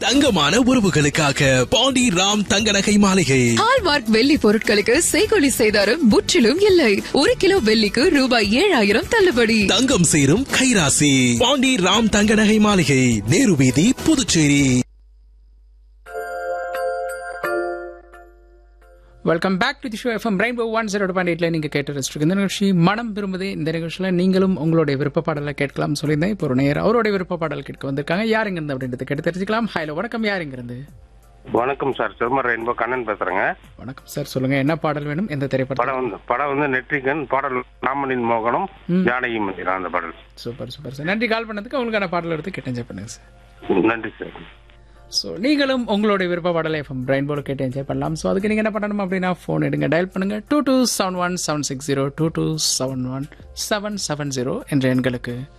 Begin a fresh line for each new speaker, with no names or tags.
தங்கமான உறவுகளுக்காக பாண்டி ராம் தங்க நகை மாளிகை
ஹால்மார்க் வெள்ளி பொருட்களுக்கு செய்கொலி செய்தாரும் முற்றிலும் இல்லை ஒரு கிலோ வெள்ளிக்கு ரூபாய் ஏழாயிரம் தள்ளுபடி
தங்கம் சேரும் கைராசி பாண்டி ராம் தங்க நகை மாளிகை நேரு வீதி Puducherry
welcome back to the show FM rainbow one zero point எயிட்ல நீங்க கேட்டு ரசிச்சிருக்கு இந்த நிகழ்ச்சி மனம் விரும்புதே இந்த நிகழ்ச்சியில் நீங்களும் உங்களுடைய விருப்ப பாடலை கேட்கலாம் சொல்லியிருந்தேன் இப்போ ஒரு நேரம் அவருடைய விருப்ப பாடல் கேட்க வந்திருக்காங்க யார் இருந்து அப்படின்றது கேட்டு தெரிஞ்சுக்கலாம் ஹலோ வணக்கம் யார் இருந்து
வணக்கம் சார் சிறுமர் ரெயின்போ கண்ணன் பேசுறேங்க
வணக்கம் சார் சொல்லுங்க என்ன பாடல் வேணும் எந்த திரைப்படம்
படம் வந்து படம் வந்து நெற்றிகன் பாடல் ராமனின் மோகனம் ஜானகி மந்திரம் அந்த பாடல்
சூப்பர் சூப்பர் சார் நன்றி கால் பண்ணதுக்கு உங்களுக்கான பாடல் எடுத்து கேட்டு என்ஜாய் பண்ணுங்க சார்
நன்றி சார்
ஸோ நீங்களும் உங்களுடைய விருப்ப பாடலை எஃப்எம் பிரைன் போல கேட்டு என்ஜாய் பண்ணலாம் ஸோ அதுக்கு நீங்கள் என்ன பண்ணணும் அப்படின்னா ஃபோன் எடுங்க டயல் பண்ணுங்க two two seven one seven six zero two two seven one seven seven zero என்ற எண்களுக்கு